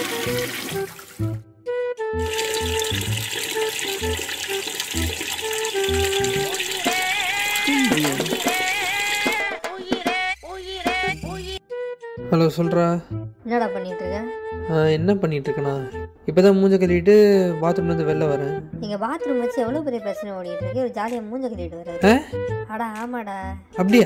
hello சொல்கிறா என்னடா பண்ணிட்டு இருக்க என்ன பண்ணிட்டு இருக்கேண்ணா இப்போ தான் மூஞ்ச கழுவிட்டு பாத்ரூம்லேருந்து வெளில வரேன் நீங்க பாத்ரூம் வச்சு எவ்வளவு பெரிய பிரச்சனை ஓடிட்டு இருக்கு ஒரு ஜாலியா மூஞ்ச கட்டிட்டு வராரு ஆ அடா ஆமாடா அப்படியா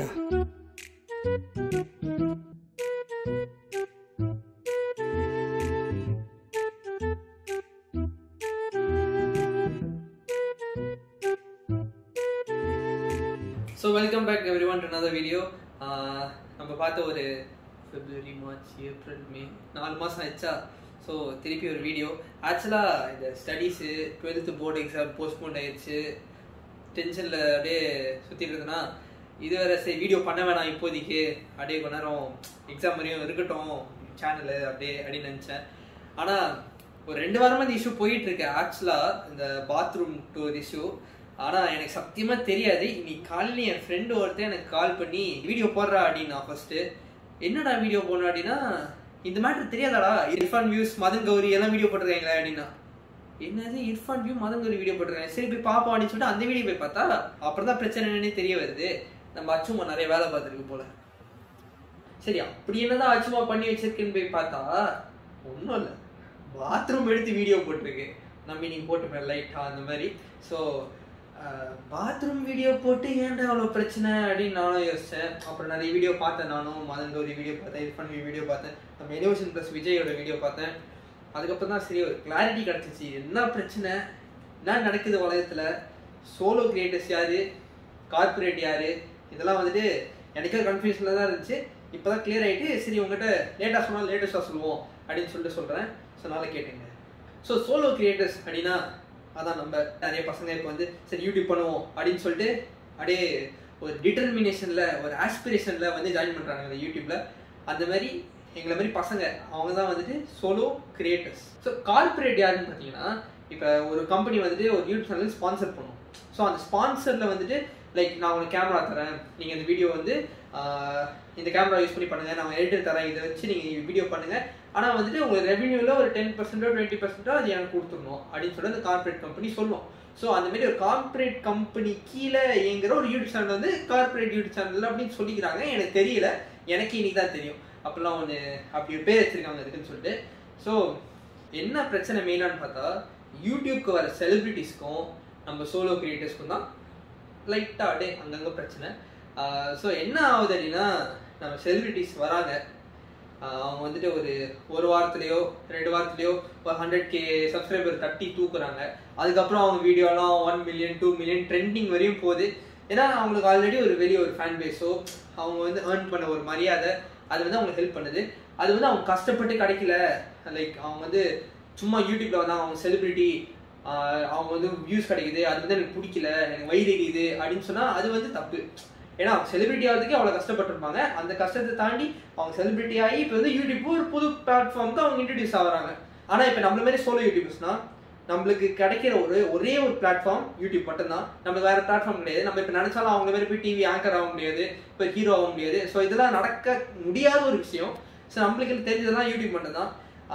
so welcome back everyone another video நம்ம பார்த்த ஒரு பிப்ரவரி மார்ச் ஏப்ரல் மே நாலு மாதம் ஆயிடுச்சா ஸோ திருப்பி ஒரு வீடியோ ஆக்சுவலாக இந்த studies twelfth board exam postpone ஆயிடுச்சு டென்ஷனில் அப்படியே சுற்றிட்டு இருந்தேன்னா இது வேற சரி வீடியோ பண்ண வேணாம் இப்போதைக்கு அப்படியே கொஞ்ச நேரம் எக்ஸாம் வரையும் இருக்கட்டும் சேனலு அப்படியே அப்படின்னு நினச்சேன் ஆனால் ஒரு ரெண்டு வாரமாக இந்த இஷ்யூ போயிட்டு இருக்கு ஆக்சுவலாக இந்த பாத்ரூம் டூர் இஷ்யூ ஆனால் எனக்கு சத்தியமாக தெரியாது இன்னைக்கு காலையில் என் ஃப்ரெண்டு ஒருத்தன் எனக்கு கால் பண்ணி வீடியோ போடுறா அப்படின்னா ஃபர்ஸ்ட்டு என்னடா வீடியோ போடுறா அப்படின்னா இந்த மேட்ரு தெரியாதாடா இர்ஃபான் வியூஸ் மதன் கௌரி எல்லாம் வீடியோ போட்டிருக்காங்களா அப்படின்னா என்னது இர்ஃபான் வியூ மதன் கௌரி வீடியோ போட்டிருக்காங்க சரி போய் பாப்போம் அப்படின்னு சொல்லிட்டு அந்த வீடியோ போய் பார்த்தா அப்புறம் தான் பிரச்சனை என்னன்னே தெரிய வருது நம்ம அச்சுமா நிறைய வேலை பார்த்துருக்கு போல சரி அப்படி என்னதான் அச்சுமா பண்ணி வச்சிருக்குன்னு போய் பார்த்தா ஒன்றும் இல்லை பாத்ரூம் எடுத்து வீடியோ போட்டிருக்கு நம்ம இன்னைக்கு போட்டுப்பேன் லைட்டாக அந்த மாதிரி ஸோ பாத்ரூம் வீடியோ போட்டு ஏன்டா அவ்வளோ பிரச்சனை அப்படின்னு நானும் யோசித்தேன் அப்புறம் நிறைய வீடியோ பார்த்தேன் நானும் மதன் கௌரி வீடியோ பார்த்தேன் இர்ஃபான் வீடியோ பார்த்தேன் நம்ம எலிவேஷன் ப்ளஸ் விஜயோட வீடியோ பார்த்தேன் அதுக்கப்புறம் தான் சரி ஒரு கிளாரிட்டி கிடச்சிச்சு என்ன பிரச்சனை என்ன நடக்குது உலகத்தில் சோலோ கிரியேட்டர்ஸ் யாரு கார்பரேட் யாரு இதெல்லாம் வந்துட்டு எனக்கே கன்ஃபியூஷனில் தான் இருந்துச்சு இப்போ தான் கிளியர் ஆகிட்டு சரி உங்ககிட்ட லேட்டாக சொன்னால் லேட்டஸ்ட்டாக சொல்லுவோம் அப்படின்னு சொல்லிட்டு சொல்கிறேன் ஸோ நாளை கேட்டுங்க ஸோ சோலோ கிரியேட்டர்ஸ் அப்படின்னா அதான் நம்ம நிறைய பசங்க இப்போ வந்து சரி யூடியூப் பண்ணுவோம் அப்படின்னு சொல்லிட்டு அப்படியே ஒரு டிட்டர்மினேஷனில் ஒரு ஆஸ்பிரேஷனில் வந்து ஜாயின் பண்ணுறாங்க இந்த யூடியூப்பில் அந்த மாதிரி எங்களை மாதிரி பசங்க அவங்க தான் வந்துட்டு சோலோ கிரியேட்டர்ஸ் ஸோ கார்பரேட் யாருன்னு பார்த்தீங்கன்னா இப்போ ஒரு கம்பெனி வந்துட்டு ஒரு யூடியூப் சேனல் ஸ்பான்சர் பண்ணும் ஸோ அந்த ஸ்பான்சரில் வந்துட்டு லைக் நான் உங்களுக்கு கேமரா தரேன் நீங்கள் இந்த வீடியோ வந்து ஆஹ், இந்த கேமரா யூஸ் பண்ணி பண்ணுங்கள் நான் எடிட்டர் தரேன் இதை வச்சு நீங்கள் வீடியோ பண்ணுங்கள் ஆனால் வந்துட்டு உங்களுக்கு ரெவன்யூவில் ஒரு டென் பர்சன்டோ டுவெண்ட்டி பர்சன்டோ அது எனக்கு கொடுத்துடணும் அப்படின்னு சொல்லி அந்த கார்பரேட் கம்பெனி சொல்லும் ஸோ அந்த மாதிரி ஒரு கார்பரேட் கம்பெனி கீழே இயங்குற ஒரு யூடியூப் சேனல் வந்து கார்பரேட் யூடியூப் சேனல் அப்படின்னு சொல்லிக்கிறாங்க எனக்கு தெரியல எனக்கு இன்னைக்கு தான் தெரியும் அப்பெல்லாம் ஒன்று அப்படி ஒரு பேர் வச்சிருக்காங்க இருக்குன்னு சொல்லிட்டு ஸோ என்ன பிரச்சனை மெயினான்னு பார்த்தா யூடியூப்க்கு வர செலிபிரிட்டிஸ்க்கும் நம்ம சோலோ கிரியேட்டர்ஸ்க்கும் தான் லைட்டாக அப்படியே அங்கங்கே பிரச்சனை ஸோ என்ன ஆகுது அப்படின்னா நம்ம செலிபிரிட்டிஸ் வராங்க ஆஹ் அவங்க வந்துட்டு ஒரு ஒரு வாரத்துலேயோ ரெண்டு வாரத்துலேயோ ஒரு ஹண்ட்ரட் கே சப்ஸ்கிரைபர் தட்டி தூக்குறாங்க அதுக்கப்புறம் அவங்க வீடியோலாம் one million two million trending வரையும் போகுது ஏன்னா அவங்களுக்கு ஆல்ரெடி ஒரு வெளியே ஒரு ஃபேன் பேஸோ அவங்க வந்து ஏர்ன் பண்ண ஒரு மரியாதை அது வந்து அவங்களுக்கு ஹெல்ப் பண்ணுது அது வந்து அவங்க கஷ்டப்பட்டு கிடைக்கல லைக் அவங்க வந்து சும்மா யூடியூப்ல வந்து அவங்க செலிபிரிட்டி அவங்க வந்து வியூஸ் கிடைக்குது அது வந்து எனக்கு பிடிக்கல எனக்கு வயிறு எரியுது அப்படின்னு சொன்னா அது வந்து தப்பு ஏன்னா செலிபிரிட்டி ஆகிறதுக்கு அவ்வளோ கஷ்டப்பட்டிருப்பாங்க அந்த கஷ்டத்தை தாண்டி அவங்க செலிபிரிட்டி ஆகி இப்போ வந்து யூடியூப் ஒரு புது பிளாட்ஃபார்முக்கு அவங்க இன்ட்ரடியூஸ் ஆகுறாங்க ஆனால் இப்போ நம்மள மாதிரி சோலோ யூடியூபர்ஸ்னா நம்மளுக்கு கிடைக்கிற ஒரு ஒரே ஒரு பிளாட்ஃபார்ம் யூடியூப் மட்டும்தான் நம்மளுக்கு வேற பிளாட்ஃபார்ம் கிடையாது நம்ம இப்போ நினைச்சாலும் அவங்க மாதிரி போய் டிவி ஆங்கர் ஆக முடியாது இப்போ ஹீரோ ஆக முடியாது ஸோ இதெல்லாம் நடக்க முடியாத ஒரு விஷயம் ஸோ நம்மளுக்கு தெரிஞ்சதெல்லாம் யூடியூப் மட்டும்தான்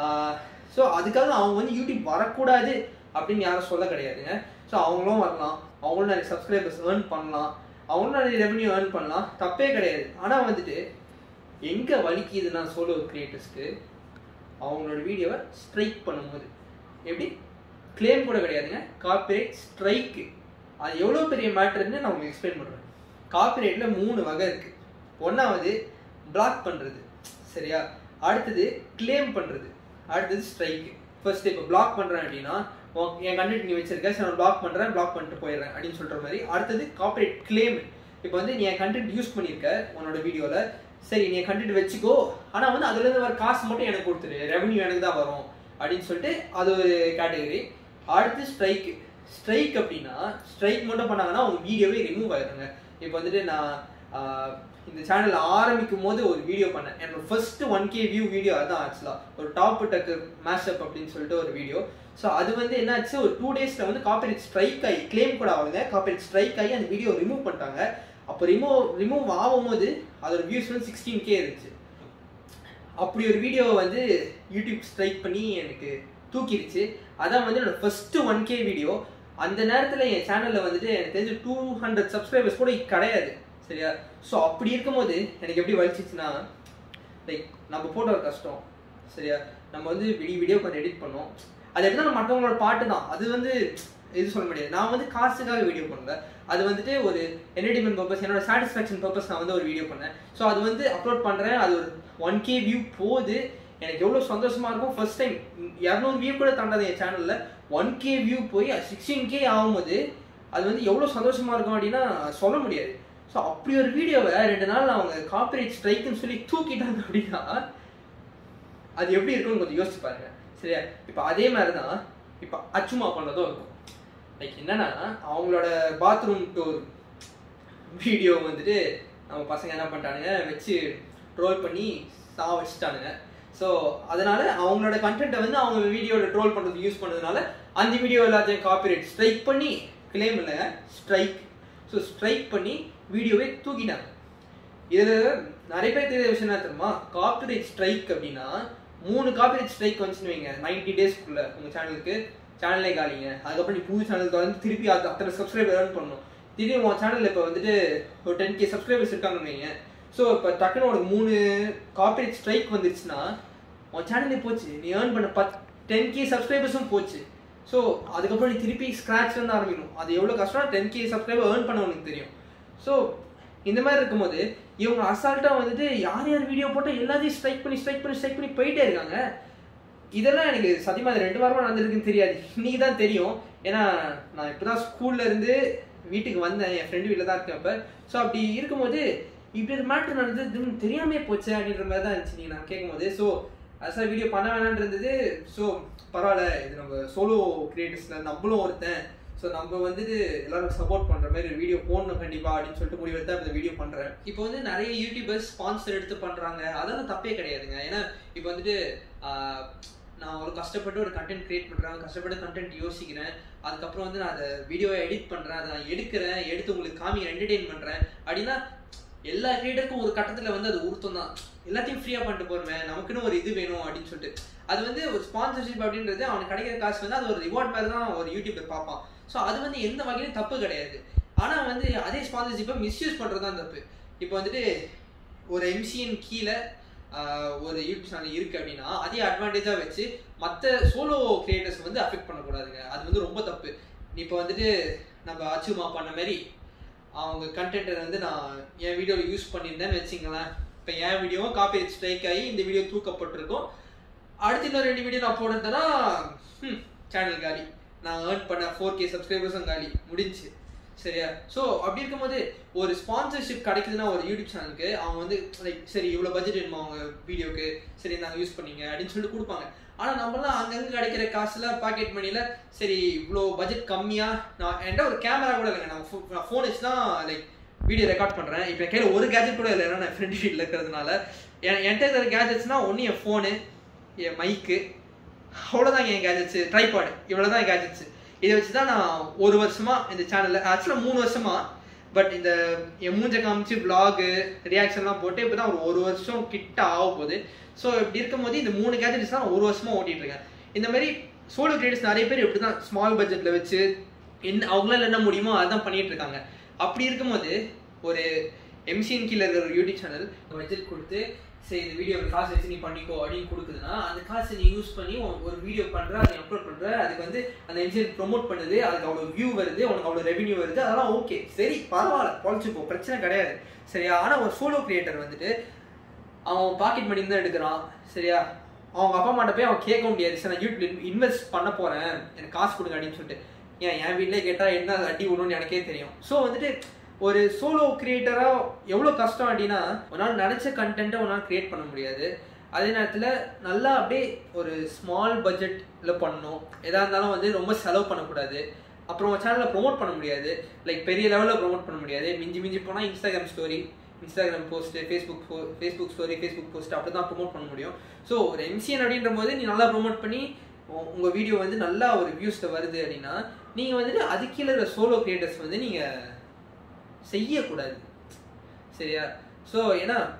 ஸோ அதுக்காக அவங்க வந்து யூடியூப் வரக்கூடாது அப்படின்னு யாரும் சொல்ல கிடையாதுங்க ஸோ அவங்களும் வரலாம் அவங்களும் நிறைய சப்ஸ்கிரைபர்ஸ் ஏர்ன் பண்ணலாம் அவங்களும் நிறைய ரெவன்யூ ஏர்ன் பண்ணலாம் தப்பே கிடையாது ஆனால் வந்துட்டு எங்கே வலிக்குதுன்னா சோலோ கிரியேட்டர்ஸ்க்கு அவங்களோட வீடியோவை ஸ்ட்ரைக் பண்ணும்போது எப்படி கிளைம் கூட கிடையாதுங்க காப்பிரைட் ஸ்ட்ரைக்கு அது எவ்வளோ பெரிய மேட்டர்னு நான் உங்களுக்கு எக்ஸ்பிளைன் பண்ணுறேன் காப்பிரைட்டில் மூணு வகை இருக்குது ஒன்றாவது பிளாக் பண்ணுறது சரியா அடுத்தது கிளைம் பண்ணுறது அடுத்தது ஸ்ட்ரைக்கு ஃபர்ஸ்ட் இப்போ பிளாக் பண்ணுறேன் அப்படின்னா உன் என் கண்டென்ட் நீ வச்சிருக்க சரி நான் பிளாக் பண்ணுறேன் பிளாக் பண்ணிட்டு போயிடுறேன் அப்படின்னு சொல்கிற மாதிரி அடுத்தது காப்பிரைட் கிளைம் இப்போ வந்து நீ என் கண்டென்ட் யூஸ் பண்ணியிருக்க உன்னோட வீடியோவில் சரி நீ என் கண்டென்ட் வச்சுக்கோ ஆனால் வந்து அதுலேருந்து வர காசு மட்டும் எனக்கு கொடுத்துரு ரெவன்யூ எனக்கு தான் வரும் அப்படின்னு சொல்லிட்டு அது ஒரு கேட்டகரி அடுத்து ஸ்ட்ரைக் ஸ்ட்ரைக் அப்படின்னா ஸ்ட்ரைக் மட்டும் பண்ணாங்கன்னா உங்க வீடியோவே ரிமூவ் ஆயிருங்க இப்போ வந்துட்டு நான் ஆஹ், இந்த சேனல் ஆரம்பிக்கும் போது ஒரு வீடியோ பண்ணேன் என்னோட first one K view video அதான் ஆக்சுவலாக ஒரு டாப் டக்கு மேஷப் அப்படின்னு சொல்லிட்டு ஒரு வீடியோ ஸோ அது வந்து என்னாச்சு ஒரு டூ டேஸில் வந்து காப்பிரைட் ஸ்ட்ரைக் ஆகி கிளைம் கூட ஆகுங்க காப்பிரைட் ஸ்ட்ரைக் ஆகி அந்த வீடியோ ரிமூவ் பண்ணிட்டாங்க அப்போ ரிமூவ் ரிமூவ் ஆகும்போது அதோட வியூஸ் வந்து சிக்ஸ்டீன் கே இருந்துச்சு அப்படி ஒரு வீடியோவை வந்து யூடியூப் ஸ்ட்ரைக் பண்ணி எனக்கு தூக்கிடுச்சு அதான் வந்து என்னோட ஃபர்ஸ்ட் ஒன் கே வீடியோ அந்த நேரத்தில் என் சேனலில் வந்துட்டு எனக்கு தெரிஞ்சு டூ ஹண்ட்ரட் சப்ஸ்கிரைபர்ஸ் கூட கிடையாது சரியா ஸோ அப்படி இருக்கும்போது எனக்கு எப்படி வலிச்சிச்சுன்னா லைக் நம்ம போட்ட ஒரு கஷ்டம் சரியா நம்ம வந்து விடிய வீடியோ கொஞ்சம் எடிட் பண்ணோம் அது எப்படின்னா மற்றவங்களோட பாட்டு தான் அது வந்து இது சொல்ல முடியாது நான் வந்து காசுக்காக வீடியோ பண்ணல அது வந்துட்டு ஒரு என்டர்டைன்மெண்ட் பர்பஸ் என்னோட சாட்டிஸ்ஃபேக்ஷன் பர்பஸ் நான் வந்து ஒரு வீடியோ பண்ணேன் ஸோ அது வந்து அப்லோட் பண்ணுறேன் அது ஒரு ஒன் கே வியூ போகுது எனக்கு எவ்வளோ சந்தோஷமா இருக்கும் ஃபர்ஸ்ட் டைம் இரநூறு வியூ கூட தாண்டாது என் சேனலில் ஒன் கே வியூ போய் சிக்ஸ்டீன் கே ஆகும்போது அது வந்து எவ்வளோ சந்தோஷமா இருக்கும் அப்படின்னா சொல்ல முடியாது ஸோ அப்படி ஒரு வீடியோவை ரெண்டு நாள் அவங்க காப்பிரைட் ஸ்ட்ரைக்குன்னு சொல்லி தூக்கிட்டாங்க அப்படின்னா அது எப்படி இருக்கும்னு கொஞ்சம் யோசிச்சு பாருங்க சரியா இப்போ அதே மாதிரி தான் இப்போ அச்சுமா பண்ணதும் இருக்கும் லைக் என்னன்னா அவங்களோட பாத்ரூம் டூர் வீடியோ வந்துட்டு நம்ம பசங்க என்ன பண்ணிட்டானுங்க வச்சு ட்ரோல் பண்ணி சா வச்சுட்டானுங்க ஸோ அதனால அவங்களோட கண்டென்ட்டை வந்து அவங்க வீடியோட ட்ரோல் பண்ணுறது யூஸ் பண்ணதுனால அந்த வீடியோ எல்லாத்தையும் காப்பிரைட் ஸ்ட்ரைக் பண்ணி கிளைம் இல்லைங்க ஸ்ட்ரைக் ஸோ ஸ்ட்ரைக் பண்ணி வீடியோவே தூக்கிட்டாங்க இதில் நிறைய பேர் தெரியாத விஷயம் என்ன தெரியுமா காப்பிரைட் ஸ்ட்ரைக் அப்படின்னா மூணு காப்பிரைட் ஸ்ட்ரைக் வந்துச்சுன்னு வைங்க நைன்டி டேஸ்க்குள்ள உங்கள் சேனலுக்கு சேனலே காலிங்க அதுக்கப்புறம் நீ புது சேனல் வந்து திருப்பி அது அத்தனை சப்ஸ்கிரைபர் ஏர்ன் பண்ணணும் திடீர்னு உன் சேனலில் இப்போ வந்துட்டு ஒரு டென் கே சப்ஸ்கிரைபர்ஸ் இருக்காங்கன்னு வைங்க ஸோ இப்போ டக்குன்னு உனக்கு மூணு காப்பிரைட் ஸ்ட்ரைக் வந்துருச்சுன்னா உன் சேனலே போச்சு நீ ஏர்ன் பண்ண பத் டென் கே சப்ஸ்கிரைபர்ஸும் போச்சு ஸோ அதுக்கப்புறம் நீ திருப்பி ஸ்க்ராட்ச்லேருந்து ஆரம்பிக்கணும் அது எவ்வளோ கஷ்டம் டென் கே சப்ஸ்கிரைபர் ஏர்ன் பண்ண உனக்கு தெரியும் ஸோ இந்த மாதிரி இருக்கும்போது இவங்க அசால்ட்டாக வந்துட்டு யார் யார் வீடியோ போட்டால் எல்லாத்தையும் ஸ்ட்ரைக் பண்ணி ஸ்ட்ரைக் பண்ணி ஸ்ட்ரைக் பண்ணி போயிட்டே இருக்காங்க இதெல்லாம் எனக்கு சத்தியமா அது ரெண்டு வாரமா நடந்திருக்குன்னு தெரியாது இன்னைக்கு தான் தெரியும் ஏன்னா நான் இப்பதான் ஸ்கூல்ல இருந்து வீட்டுக்கு வந்தேன் என் ஃப்ரெண்டு வீட்டில் தான் இருக்கேன் அப்போ ஸோ அப்படி இருக்கும்போது இப்படி ஒரு மேட்ரு நடந்தது தெரியாமே போச்சு அப்படின்ற மாதிரி தான் இருந்துச்சு நீங்கள் நான் கேட்கும்போது ஸோ அசா வீடியோ பண்ண வேணான்னு இருந்தது ஸோ பரவாயில்ல இது நம்ம சோலோ கிரியேட்டர்ஸில் நம்மளும் ஒருத்தன் ஸோ நம்ம வந்துட்டு எல்லாரும் சப்போர்ட் பண்ணுற மாதிரி ஒரு வீடியோ போடணும் கண்டிப்பாக அப்படின்னு சொல்லிட்டு முடிவெடுத்து இந்த வீடியோ பண்ணுறேன் இப்போ வந்து நிறைய யூடியூபர்ஸ் ஸ்பான்சர் எடுத்து பண்ணுறாங்க அதெல்லாம் தப்பே கிடையாதுங்க ஏன்னா இப்போ வந்துட்டு ஆஹ், நான் ஒரு கஷ்டப்பட்டு ஒரு கண்டென்ட் கிரியேட் பண்ணுறேன் கஷ்டப்பட்டு கண்டென்ட் யோசிக்கிறேன் அதுக்கப்புறம் வந்து நான் அதை வீடியோவை எடிட் பண்ணுறேன் அதை நான் எடுக்கிறேன் எடுத்து உங்களுக்கு காமிக்கிறேன் என்டர்டெயின் பண்ணுறேன் அப்படின்னா எல்லா கிரியேட்டருக்கும் ஒரு கட்டத்தில் வந்து அது உருத்தம் தான் எல்லாத்தையும் ஃப்ரீயாக பண்ணிட்டு போறமே நமக்குன்னு ஒரு இது வேணும் அப்படின்னு சொல்லிட்டு அது வந்து ஒரு ஸ்பான்சர்ஷிப் அப்படின்றது அவனுக்கு கிடைக்கிற காசு வந்து அது ஒரு ரிவார்ட் மாதிரி தான் ஒரு யூடியூபர் பார்ப்பான் ஸோ அது வந்து எந்த வகையிலும் தப்பு கிடையாது ஆனால் வந்து அதே ஸ்பான்சர்ஷிப்பை மிஸ்யூஸ் பண்ணுறது தான் தப்பு இப்போ வந்துட்டு ஒரு எம்சிஎன் கீழே ஆஹ், ஒரு யூடியூப் சேனல் இருக்கு அப்படின்னா அதே அட்வான்டேஜாக வச்சு மற்ற சோலோ கிரியேட்டர்ஸ் வந்து அஃபெக்ட் பண்ணக்கூடாதுங்க அது வந்து ரொம்ப தப்பு இப்போ வந்துட்டு நம்ம அச்சுமா பண்ண மாதிரி அவங்க கண்டென்ட்டை வந்து நான் என் வீடியோவில் யூஸ் பண்ணியிருந்தேன்னு வச்சுங்களேன் இப்போ என் வீடியோவும் காப்பி ஸ்ட்ரைக் ஆகி இந்த வீடியோ தூக்கப்பட்டிருக்கும் அடுத்த இன்னும் ரெண்டு வீடியோ நான் போடுறதுனா சேனல் காலி நான் ஏர்ன் பண்ண ஃபோர் கே சப்ஸ்கிரைபர்ஸும் காலி முடிஞ்சு சரியா ஸோ அப்படி இருக்கும்போது ஒரு ஸ்பான்சர்ஷிப் கிடைக்குதுன்னா ஒரு யூடியூப் சேனலுக்கு அவங்க வந்து லைக் சரி இவ்வளோ பட்ஜெட் வேணுமா அவங்க வீடியோக்கு சரி நாங்கள் யூஸ் பண்ணீங்க அப்படின்னு சொல்லிட்டு கொடுப்பாங்க ஆனால் நம்மளாம் அங்கங்கே கிடைக்கிற காசுல பாக்கெட் மணியில் சரி இவ்வளோ பட்ஜெட் கம்மியாக நான் என்கிட்ட ஒரு கேமரா கூட இல்லைங்க நான் ஃபோ- நான் ஃபோன் வச்சு தான் லைக் வீடியோ ரெக்கார்ட் பண்ணுறேன் இப்போ என் கையில் ஒரு கேஜெட் கூட இல்லை ஏன்னா நான் ஃப்ரெண்ட் வீட்டில் இருக்கிறதுனால என் என்கிட்ட இருக்கிற கேஜெட்ஸ்னால் ஒன்று என் ஃபோனு என் மைக்கு அவ்வளோதான் என் கேஜெட்ஸு ட்ரைபாடு இவ்வளோ தான் என் கேஜெட்ஸு இதை வச்சு தான் நான் ஒரு வருஷமா இந்த சேனலில் ஆக்சுவலாக மூணு வருஷமா பட் இந்த என் மூஞ்ச காமிச்சு vlog ரியாக்ஷன்லாம் போட்டு இப்போ தான் ஒரு ஒரு வருஷம் கிட்ட ஆக போகுது ஸோ இப்படி இருக்கும்போது இந்த மூணு கேஜெட்ஸ் தான் ஒரு வருஷமா ஓட்டிட்டு இருக்கேன் இந்த மாதிரி சோலோ கிரியேட்டர்ஸ் நிறைய பேர் இப்படி தான் ஸ்மால் பட்ஜெட்டில் வச்சு என்ன அவங்களால என்ன முடியுமோ அதான் பண்ணிட்டு இருக்காங்க அப்படி இருக்கும்போது ஒரு எம்சிஎன் கீழே இருக்கிற ஒரு யூடியூப் சேனல் பட்ஜெட் கொடுத்து சரி இந்த வீடியோ காசு வச்சு நீ பண்ணிக்கோ அப்படின்னு கொடுக்குதுன்னா அந்த காசை நீ யூஸ் பண்ணி உன் ஒரு வீடியோ பண்ற அதை அப்லோட் பண்ற அதுக்கு வந்து அந்த எம்சிஎன் ப்ரோமோட் பண்ணுது அதுக்கு அவ்வளோ வியூ வருது உனக்கு அவ்வளோ ரெவன்யூ வருது அதெல்லாம் ஓகே சரி பரவாயில்ல பொழைச்சிப்போ பிரச்சனை கிடையாது சரியா ஆனால் ஒரு சோலோ கிரியேட்டர் வந்துட்டு அவன் பாக்கெட் மணி தான் எடுக்கிறான் சரியா அவங்க அப்பா அம்மாட்ட போய் அவன் கேட்க முடியாது சரி நான் யூடியூப்ல இன்வெஸ்ட் பண்ண போறேன் எனக்கு காசு கொடுங்க அப்படின்னு சொல்லிட்டு ஏன் என் வீட்டிலே கேட்டா என்ன அடி விடணும்னு எனக்கே தெரியும் ஸோ வந்துட்டு ஒரு சோலோ கிரியேட்டரா எவ்வளோ கஷ்டம் அப்படின்னா உன்னால் நினைச்ச கண்டென்ட்டை உன்னால் கிரியேட் பண்ண முடியாது அதே நேரத்தில் நல்லா அப்படியே ஒரு ஸ்மால் பட்ஜெட்டில் பண்ணணும் எதாக இருந்தாலும் வந்து ரொம்ப செலவு பண்ணக்கூடாது அப்புறம் சேனலை ப்ரோமோட் பண்ண முடியாது லைக் பெரிய லெவலில் ப்ரோமோட் பண்ண முடியாது மிஞ்சி மிஞ்சி போனால் Instagram story Instagram post Facebook Facebook story Facebook post அப்படி தான் ப்ரோமோட் பண்ண முடியும் ஸோ ஒரு எம்சிஎன் அப்படின்ற போது நீ நல்லா ப்ரோமோட் பண்ணி உ- உங்க வீடியோ வந்து நல்லா ஒரு வியூஸில் வருது அப்படின்னா நீங்கள் வந்துட்டு அது கீழே இருக்கிற சோலோ கிரியேட்டர்ஸ் வந்து நீங்கள் செய்யக்கூடாது சரியா ஸோ ஏன்னா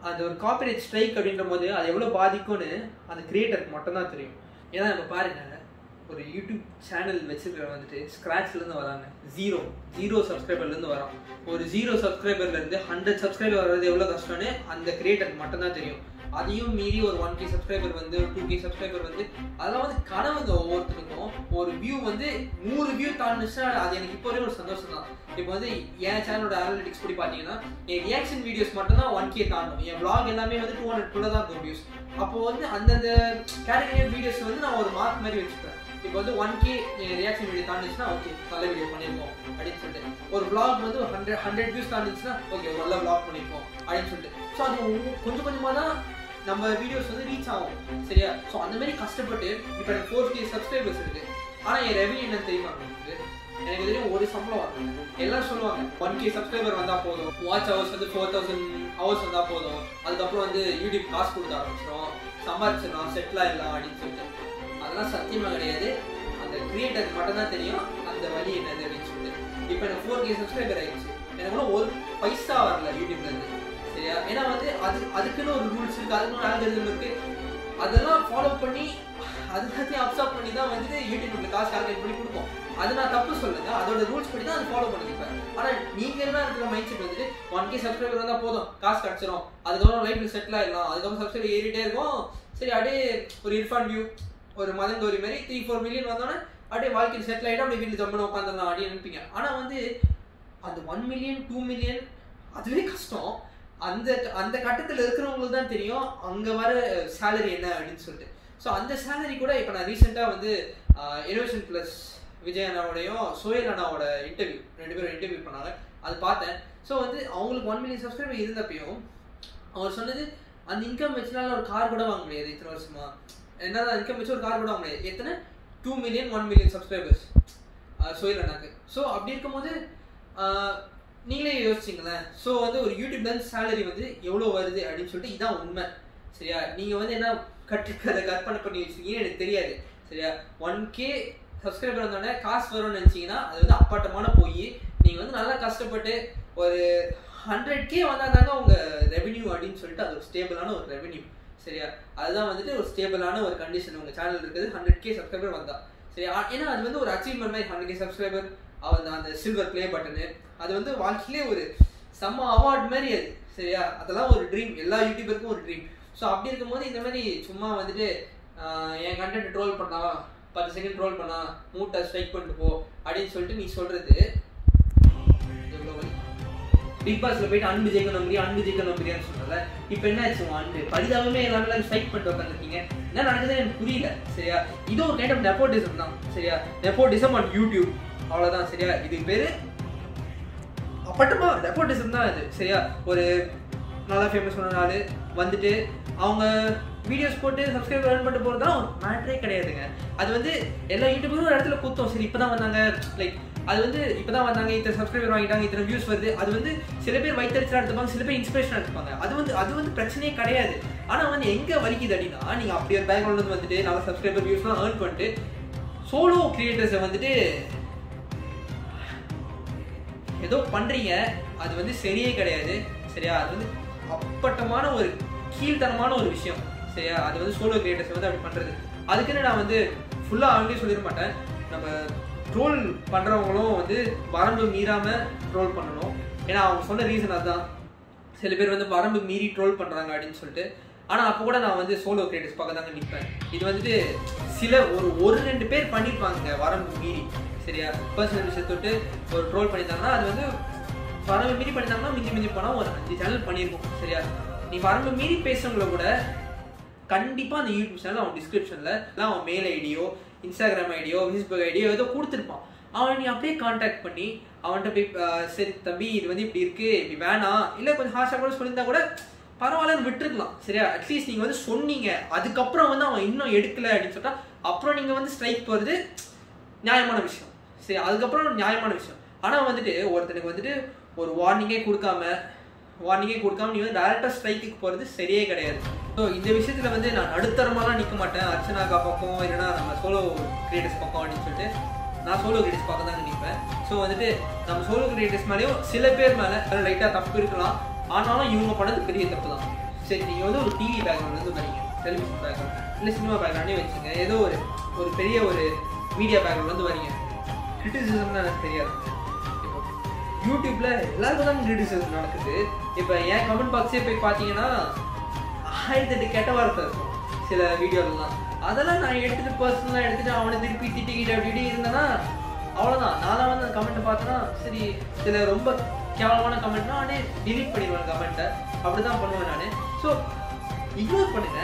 அந்த ஒரு காப்பிரைட் ஸ்ட்ரைக் அப்படின்ற போது அது எவ்வளோ பாதிக்கும்னு அந்த கிரியேட்டருக்கு மட்டும்தான் தெரியும் ஏன்னா இப்போ பாருங்க ஒரு யூடியூப் சேனல் வச்சிருக்கிற வந்துட்டு ஸ்க்ராட்ச்லேருந்து வராங்க ஜீரோ ஜீரோ சப்ஸ்கிரைபர்லேருந்து வரான் ஒரு ஜீரோ சப்ஸ்கிரைபர்லேருந்து ஹண்ட்ரட் சப்ஸ்கிரைபர் வர்றது எவ்வளோ கஷ்டம்னு அந்த கிரியேட்டருக்கு மட்டும்தான் தெரியும் அதையும் மீறி ஒரு ஒன் கே சப்ஸ்கிரைபர் வந்து டூ கே சப்ஸ்கிரைபர் வந்து அதெல்லாம் வந்து கனவுங்க ஒவ்வொருத்தருக்கும் ஒரு வியூ வந்து நூறு வியூ தாண்டுச்சுன்னா அது எனக்கு இப்போ வரையும் ஒரு சந்தோஷம் தான் இப்போ வந்து என் சேனலோட அனாலிட்டிக்ஸ் படி பார்த்தீங்கன்னா என் ரியாக்ஷன் வீடியோஸ் மட்டும் தான் ஒன் கே தாண்டும் என் vlog எல்லாமே வந்து டூ ஹண்ட்ரட் குள்ள தான் இருக்கும் வியூஸ் அப்போ வந்து அந்தந்த கேட்டகரி வீடியோஸ் வந்து நான் ஒரு மார்க் மாதிரி வச்சுப்பேன் இப்போ வந்து ஒன் கே ரியாக்ஷன் வீடியோ தாண்டுச்சுன்னா ஓகே நல்ல வீடியோ பண்ணியிருக்கோம் அப்படின்னு சொல்லிட்டு ஒரு vlog வந்து ஹண்ட்ரட் ஹண்ட்ரட் வியூஸ் தாண்டுச்சுன்னா ஓகே ஒரு நல்ல vlog பண்ணியிருக்கோம் அப்படின்னு சொல்லிட்டு ஸோ அது ஒவ்வொரு- கொஞ்சம் கொஞ்சமாக தான் நம்ம வீடியோஸ் வந்து ரீச் ஆகும் சரியா ஸோ அந்த மாதிரி கஷ்டப்பட்டு இப்போ எனக்கு ஃபோர் கே சப்ஸ்கிரைபர்ஸ் இருக்கு ஆனால் என் ரெவன்யூ என்ன தெரியுமா உங்களுக்கு எனக்கு தெரியும் ஒரு சம்பளம் வரல எல்லாம் சொல்லுவாங்க ஒன் கே சப்ஸ்கிரைபர் வந்தா போதும் வாட்ச் ஹவர்ஸ் வந்து ஃபோர் தௌசண்ட் ஹவர்ஸ் வந்தா போதும் அதுக்கப்புறம் வந்து யூடியூப் காசு கொடுக்க ஆரம்பிச்சிடும் சம்பாதிச்சிடலாம் செட்டில் ஆயிடலாம் அப்படின்னு சொல்லிட்டு அதெல்லாம் சத்தியமா கிடையாது அந்த கிரியேட்டருக்கு மட்டும்தான் தெரியும் அந்த வழி என்னது அப்படின்னு சொல்லிட்டு இப்போ எனக்கு ஃபோர் கே சப்ஸ்கிரைபர் ஆயிடுச்சு எனக்கு கூட ஒரு பைசா வரல யூடியூப்ல இருந்து சரியா ஏன்னா வந்து அது அதுக்குன்னு ஒரு ரூல்ஸ் இருக்கு அதுக்குன்னு ஒரு algorithm இருக்கு அதெல்லாம் ஃபாலோ பண்ணி அது எல்லாத்தையும் அப்சர்வ் பண்ணி தான் வந்துட்டு யூடியூப்ல காசு கால்குலேட் பண்ணி கொடுப்போம் அது நான் தப்பு சொல்லுங்க அதோட ரூல்ஸ் படி தான் அது ஃபாலோ பண்ணிருப்பேன் ஆனா நீங்க என்ன இருக்கிற மைண்ட் செட் வந்துட்டு ஒன் கே சப்ஸ்கிரைபர் வந்தா போதும் காசு கிடைச்சிரும் அதுக்கப்புறம் லைஃப்ல செட்டில் ஆயிடலாம் அதுக்கப்புறம் சப்ஸ்கிரைபர் ஏறிட்டே இருக்கும் சரி அப்படியே ஒரு இர்ஃபான் வியூ ஒரு மதன் கௌரி மாதிரி த்ரீ ஃபோர் மில்லியன் வந்தோன்னே அப்படியே வாழ்க்கையில் செட்டில் ஆகிட்டு அப்படியே வீட்டில் ஜம்முன்னு உட்காந்துடலாம் அப்படின்னு நினைப்பீங்க ஆனால் வந்து அந்த ஒன் மில்லியன் டூ மில்லியன் அதுவே கஷ்டம் அந்த அந்த கட்டத்தில் இருக்கிறவங்களுக்கு தான் தெரியும் அங்கே வர சேலரி என்ன அப்படின்னு சொல்லிட்டு ஸோ அந்த சேலரி கூட இப்போ நான் ரீசெண்டாக வந்து இனோவேஷன் ப்ளஸ் விஜய் அண்ணாவோடையும் சோயல் அண்ணாவோட இன்டர்வியூ ரெண்டு பேரும் இன்டர்வியூ பண்ணாங்க அது பார்த்தேன் ஸோ வந்து அவங்களுக்கு ஒன் மில்லியன் சப்ஸ்கிரைபர் இருந்தப்பையும் அவர் சொன்னது அந்த இன்கம் வச்சுனால ஒரு கார் கூட வாங்க முடியாது இத்தனை வருஷமா என்னதான் இன்கம் வச்சு ஒரு கார் கூட வாங்க முடியாது எத்தனை two million one million subscribers Sohail அண்ணாக்கு ஸோ அப்படி இருக்கும்போது ஆஹ், நீங்களே யோசிச்சிங்களேன் ஸோ வந்து ஒரு யூடியூப்லேருந்து சேலரி வந்து எவ்வளோ வருது அப்படின்னு சொல்லிட்டு இதான் உண்மை சரியா நீங்கள் வந்து என்ன கட்டுக்கதை கற்பனை பண்ணி வச்சிருக்கீங்கன்னு எனக்கு தெரியாது சரியா ஒன் கே சப்ஸ்கிரைபர் வந்தோடனே காசு வரும்னு நினச்சிங்கன்னா அது வந்து அப்பாட்டமான போய் நீங்கள் வந்து நல்லா கஷ்டப்பட்டு ஒரு ஹண்ட்ரட் கே வந்தால் தாங்க உங்கள் ரெவென்யூ அப்படின்னு சொல்லிட்டு அது ஒரு ஸ்டேபிளான ஒரு ரெவென்யூ சரியா அதுதான் வந்துட்டு ஒரு ஸ்டேபிளான ஒரு கண்டிஷன் உங்கள் சேனல் இருக்குது ஹண்ட்ரட் கே சப்ஸ்கிரைபர் வந்தா சரி ஆ- ஏன்னா அது வந்து ஒரு அச்சீவ்மெண்ட் மாதிரி ஹண்ட்ரட் கே சப்ஸ்கிரைபர் அந்த அந்த சில்வர் ப்ளே பட்டனு அது வந்து வாழ்க்கையிலே ஒரு செம்ம அவார்ட் மாதிரி அது சரியா அதெல்லாம் ஒரு ட்ரீம் எல்லா யூடியூபருக்கும் ஒரு ட்ரீம் ஸோ அப்படி இருக்கும்போது இந்த மாதிரி சும்மா வந்துட்டு ஆஹ், என் கண்டென்ட் ட்ரோல் பண்ணா பத்து செகண்ட் ட்ரோல் பண்ணா மூட்டை ஸ்ட்ரைக் பண்ணிட்டு போ அப்படின்னு சொல்லிட்டு நீ சொல்றது எவ்வளோ வலி பிக் பாஸ்ல போயிட்டு அன்பு ஜெயிக்க நம்புறியா அன்பு ஜெயிக்க நம்புறியான்னு சொன்னல இப்போ என்ன ஆச்சு உன் அன்பு பரிதாபமே எல்லாமே ஸ்ட்ரைக் பண்ணிட்டு உட்காந்துருக்கீங்க என்ன நடக்குதுன்னு எனக்கு புரியல சரியா இது ஒரு கைண்ட் ஆஃப் நெப்போட்டிசம் தான் சரியா நெப்போட்டிசம் ஆன் யூடியூப் அவ்வளவுதான் சரியா இது பேரு அப்பட்டமா நெப்போட்டிசம் தான் இது சரியா ஒரு நல்லா ஃபேமஸ் பண்ண ஆளு வந்துட்டு அவங்க வீடியோஸ் போட்டு சப்ஸ்கிரைபர் earn பண்ணிட்டு போகிறதுலாம் ஒரு மேட்ரே கிடையாதுங்க அது வந்து எல்லா யூடியூபரும் ஒரு இடத்துல குத்தம் சரி இப்போ தான் வந்தாங்க லைக் அது வந்து இப்போ தான் வந்தாங்க இத்தனை சப்ஸ்கிரைபர் வாங்கிட்டாங்க இத்தனை வியூஸ் வருது அது வந்து சில பேர் வயிற்றுச்சலாக எடுத்துப்பாங்க சில பேர் இன்ஸ்பிரேஷன் எடுத்துப்பாங்க அது வந்து அது வந்து பிரச்சனையே கிடையாது ஆனால் வந்து எங்கே வலிக்குது அப்படின்னா நீங்கள் அப்படி ஒரு பேக்ரவுண்ட் வந்துட்டு நல்லா சப்ஸ்கிரைபர் வியூஸ்லாம் earn பண்ணிட்டு சோலோ கிரியேட்டர்ஸை வந்துட்டு ஏதோ பண்றீங்க அது வந்து சரியே கிடையாது சரியா அது வந்து அப்பட்டமான ஒரு கீழ்த்தனமான ஒரு விஷயம் சரியா அது வந்து சோலோ கிரியேட்டர்ஸ் வந்து அப்படி பண்றது அதுக்குன்னு நான் வந்து ஃபுல்லா அவங்களே சொல்லிட மாட்டேன் நம்ம ட்ரோல் பண்றவங்களும் வந்து வரம்பு மீறாம ட்ரோல் பண்ணணும் ஏன்னா அவங்க சொன்ன ரீசன் அதுதான் சில பேர் வந்து வரம்பு மீறி ட்ரோல் பண்றாங்க அப்படின்னு சொல்லிட்டு ஆனா அப்போ கூட நான் வந்து சோலோ கிரியேட்டர்ஸ் பக்கம் தாங்க நிற்பேன் இது வந்துட்டு சில ஒரு ஒரு ரெண்டு பேர் பண்ணியிருப்பாங்க வரம்பு மீறி சரியா பர்சனல் விஷயத்தை தொட்டு ஒரு ட்ரோல் பண்ணியிருந்தாங்கன்னா அது வந்து வரம்பு மீறி பண்ணியிருந்தாங்கன்னா மிஞ்சி மிஞ்சி போனால் ஒரு அஞ்சு சேனல் பண்ணியிருக்கோம் சரியா நீ வரம்பு மீறி பேசுறவங்கள கூட கண்டிப்பாக அந்த யூடியூப் சேனல் அவன் டிஸ்கிரிப்ஷனில் இல்லை அவன் மெயில் ஐடியோ இன்ஸ்டாகிராம் ஐடியோ ஃபேஸ்புக் ஐடியோ ஏதோ கொடுத்துருப்பான் அவனை நீ அப்படியே காண்டாக்ட் பண்ணி அவன்கிட்ட போய் ஆஹ், சரி தம்பி இது வந்து இப்படி இருக்கு இப்படி வேணாம் இல்லை கொஞ்சம் ஹாஷாக கூட சொல்லியிருந்தா கூட பரவாயில்லன்னு விட்டுருக்கலாம் சரியா அட்லீஸ்ட் நீங்கள் வந்து சொன்னீங்க அதுக்கப்புறம் வந்து அவன் இன்னும் எடுக்கல அப்படின்னு சொல்லிட்டா அப்புறம் நீங்கள் வந்து ஸ்ட்ரைக் போகிறது நியாயமான விஷயம் சரி அதுக்கப்புறம் நியாயமான விஷயம் ஆனால் வந்துட்டு ஒருத்தனுக்கு வந்துட்டு ஒரு வார்னிங்கே கொடுக்காம வார்னிங்கே கொடுக்காம நீ வந்து டேரக்டாக ஸ்ட்ரைக்குக்கு போகிறது சரியே கிடையாது ஸோ இந்த விஷயத்தில் வந்து நான் நடுத்தரமாலாம் நிற்க மாட்டேன் அர்ச்சனாக்கா பக்கம் இல்லைன்னா நம்ம சோலோ கிரியேட்டர்ஸ் பக்கம் அப்படின்னு சொல்லிட்டு நான் சோலோ கிரியேட்டர்ஸ் பக்கம் தான் நிற்பேன் ஸோ வந்துட்டு நம்ம சோலோ கிரியேட்டர்ஸ் மேலேயும் சில பேர் மேலே லைட்டாக தப்பு இருக்கலாம் ஆனாலும் இவங்க பண்ணது பெரிய தப்பு தான் சரி நீங்கள் வந்து ஒரு டிவி பேக்ரவுண்ட்லேருந்து வரீங்க டெலிவிஷன் பேக்ரவுண்ட் இல்லை சினிமா பேக்ரவுண்டே வச்சுங்க ஏதோ ஒரு ஒரு பெரிய ஒரு மீடியா பேக்ரவுண்ட்லேருந்து வரீங்க கிரிட்டிசிசம்னு எனக்கு தெரியாது இப்போ யூடியூப்ல எல்லாருக்கும் தான் கிரிட்டிசிசம் நடக்குது இப்போ என் கமெண்ட் பாக்ஸே போய் பார்த்தீங்கன்னா ஆயிரத்தெட்டு கெட்ட வார்த்தை இருக்கும் சில வீடியோலாம் அதெல்லாம் நான் எடுத்துட்டு பர்சனலாக எடுத்துட்டு அவனை திருப்பி திட்டிக்கிட்டு அப்படி இப்படி இருந்தேன்னா அவ்வளோதான் நான் வந்து அந்த கமெண்ட் பார்த்தேன்னா சரி சில ரொம்ப கேவலமான கமெண்ட்னா நானே delete பண்ணிடுவேன் கமெண்ட்டை அப்படிதான் பண்ணுவேன் நான் ஸோ இக்னோர் பண்ணுங்க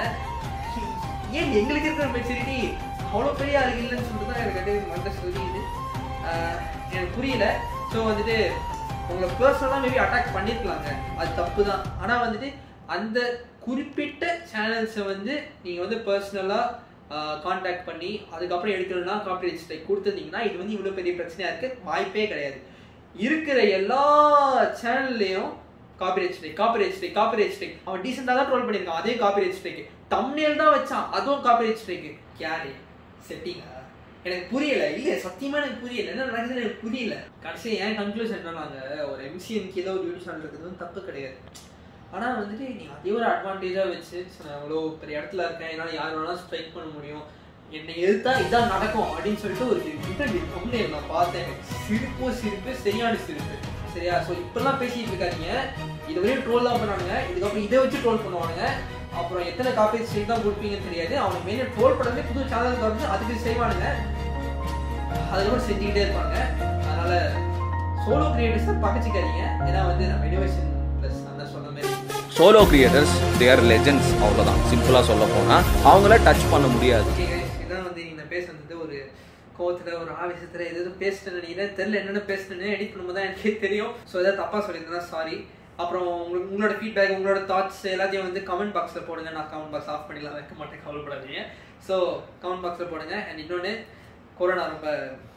ஏன் எங்களுக்கு இருக்கிற மெச்சூரிட்டி அவ்வளோ பெரிய ஆளுக்கு இல்லைன்னு சொல்லிட்டு தான் எனக்கு அப்படியே மண்டை சொல்லிது எனக்கு புரியல ஸோ வந்துட்டு உங்களை பர்சனலாக மேபி அட்டாக் பண்ணியிருக்கலாங்க அது தப்பு தான் ஆனால் வந்துட்டு அந்த குறிப்பிட்ட சேனல்ஸை வந்து நீங்கள் வந்து பர்சனலாக காண்டாக்ட் பண்ணி அதுக்கப்புறம் எடுக்கணும்னா காப்பிரைட் ஸ்ட்ரைக் கொடுத்துருந்தீங்கன்னா இது வந்து இவ்வளோ பெரிய பிரச்சனையாக இருக்க வாய்ப்பே கிடையாது இருக்கிற எல்லா சேனல்லையும் copyright strike copyright strike copyright strike அவன் டீசெண்டாக தான் ட்ரோல் பண்ணியிருக்கான் அதே காப்பிரைட் ஸ்ட்ரைக் தம்னேல் தான் வச்சான் அதுவும் காப்பிரைட் ஸ்ட்ரைக் யாரு செட்டிங்கா எனக்கு புரியல இல்ல சத்தியமா எனக்கு புரியல என்ன நடக்குதுன்னு எனக்கு புரியல கடைசி ஏன் கன்க்ளூஷன் என்னன்னாங்க ஒரு எம்சிஎன் கீழே ஒரு யூடியூப் சேனல் இருக்கிறது வந்து தப்பு கிடையாது ஆனா வந்துட்டு நீ அதே ஒரு அட்வான்டேஜா வச்சு சரி, நான் இவ்வளோ பெரிய இடத்துல இருக்கேன் என்னால் யார் வேணாலும் ஸ்ட்ரைக் பண்ண முடியும் என்னை எதிர்த்தா இதான் நடக்கும் அப்படின்னு சொல்லிட்டு ஒரு இன்டர்வியூ கம்பெனி நான் பார்த்தேன் எனக்கு சிரிப்போ சிரிப்பு சரியான சிரிப்பு சரியா ஸோ இப்பெல்லாம் பேசிட்டு இருக்காதீங்க இது வரையும் ட்ரோல் தான் பண்ணானுங்க இதுக்கப்புறம் இதை வச்சு ட்ரோல் பண்ணுவானுங்க அப்புறம் எத்தனை காப்பி ஸ்ட்ரைக் தான் கொடுப்பீங்கன்னு தெரியாது அவனுக்கு மெயினாக ட்ரோல் பண்ணவே புது சேனல் திறந்து அதுக்கு செய்வானுங்க அதுக்கப்புறம் செஞ்சுக்கிட்டே இருப்பாங்க அதனால சோலோ கிரியேட்டர்ஸை பகச்சிக்காதீங்க ஏன்னா வந்து நம்ம இனோவேஷன் ப்ளஸ் அந்த சொன்ன மாதிரி சோலோ கிரியேட்டர்ஸ் தேர் லெஜெண்ட்ஸ் அவ்வளோதான் சிம்பிளாக சொல்ல போனால் அவங்கள டச் பண்ண முடியாது ஓகே கைஸ் இதான் வந்து நீங்க பேச வந்தது ஒரு கோவத்துல ஒரு ஆவேசத்துல எது எதுவும் பேசிட்டேன் நினைக்கிறேன் தெரியல என்னென்ன பேசினேன்னு எடிட் பண்ணும்போது தான் எனக்கே தெரியும் ஸோ ஏதாவது தப்பா சொல்லியிருந்தேன்னா சாரி அப்புறம் உங்களுக்கு உங்களோட ஃபீட்பேக் உங்களோட தாட்ஸ் எல்லாத்தையும் வந்து கமெண்ட் பாக்ஸில் போடுங்க நான் கமெண்ட் பாக்ஸ் ஆஃப் பண்ணிடலாம் வைக்க மாட்டேன் கவலைப்படாதீங்க ஸோ கமெண்ட் பாக்ஸில் போடுங்க அண்ட் இன்னொன்று கொரோனா ரொம்ப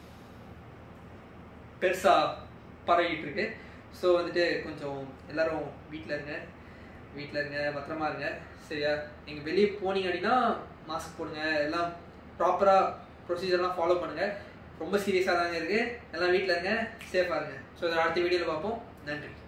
பெருசா பரவிட்டு இருக்கு ஸோ வந்துட்டு கொஞ்சம் எல்லாரும் வீட்டில் இருங்க வீட்டில் இருங்க பத்திரமா இருங்க சரியா நீங்கள் வெளியே போனீங்க அப்படின்னா மாஸ்க் போடுங்க எல்லாம் ப்ராப்பராக ப்ரொசீஜர்லாம் ஃபாலோ பண்ணுங்க ரொம்ப சீரியஸாக தாங்க இருக்கு எல்லாம் வீட்டில் இருங்க சேஃபாக இருங்க ஸோ இதை அடுத்த வீடியோவில் பார்ப்போம் நன்றி